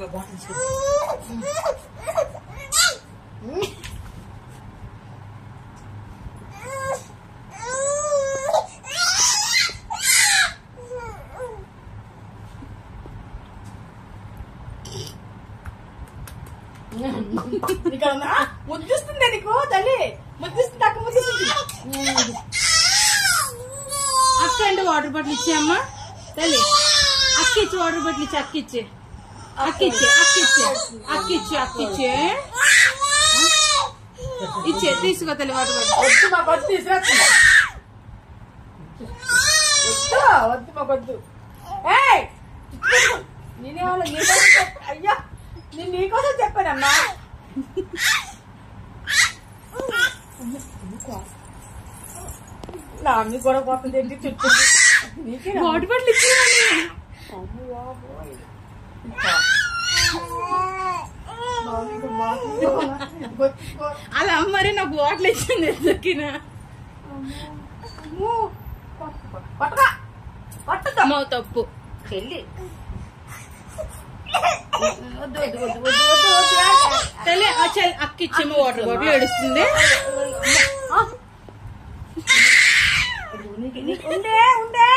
ఇదిగో బాటిల్ తీసుకో. ఇక్కడ ఉందా ముద్దిస్తుంది నీకు తల్లి ముద్దిస్తుంది అక్క ముద్దిస్తుంది అక్క అంటే వాటర్ బాటిల్ ఇచ్చే అమ్మా తల్లి అక్క ఇచ్చి వాటర్ బాటిల్ ఇచ్చి అక్క ఇచ్చే అక్క ఇచ్చే అక్క ఇచ్చే అక్క ఇచ్చే అక్క ఇచ్చే ఇచ్చే తీసుకో తల్లి వాటర్ బాటిల్ వద్దు మాకు వద్దు తీసుకురా వద్దు వద్దు మాకు వద్దు ఏయ్ నేనేమో నీకోసం చెప్ప అయ్యా నేను నీకోసం చెప్పానమ్మా నా అమ్మ కూడా కోపం తింటే చుట్టూ నీకే వాటర్ బాటిల్ ఇచ్చేవాడిని అలా మరి నాకు బాటిల్ ఇచ్చింది దక్కిన పట్టగా పట్టదా అమ్మో తప్పు చెల్లి వద్దు వద్దు వద్దు వద్దు వద్దు వద్దు తల్లి ఆ చెల్లి అక్క ఇచ్చేమో వాటర్ బాటిల్ ఏడుస్తుంది ఉండే ఉండే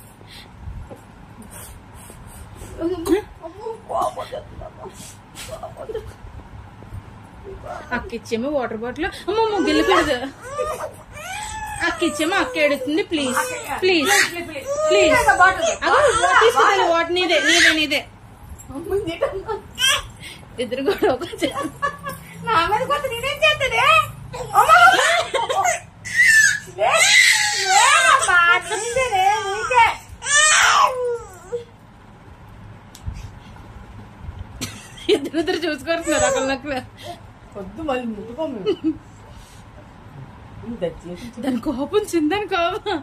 అక్క ఇచ్చేమో వాటర్ బాటిల్ అమ్మో అమ్మో గెలకూడదు అక్క ఇచ్చేమో అక్క ఏడుస్తుంది ప్లీజ్ ప్లీజ్ ప్లీజ్ అగో తీసుకుంటాను వాటర్ నీదే నీదే నీదే ఇద్దరు కూడా ఒక చె- నా మీద కొత్త నేనేం చేస్తుంది ఇద్దరు ఇద్దరు చూసుకొస్తున్నారు అక్కడ నాకు వద్దు మళ్ళీ ముట్టుకో మేము దయచేసి దాని కోపం చిందని కోపం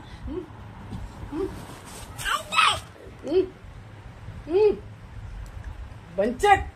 బంచెట్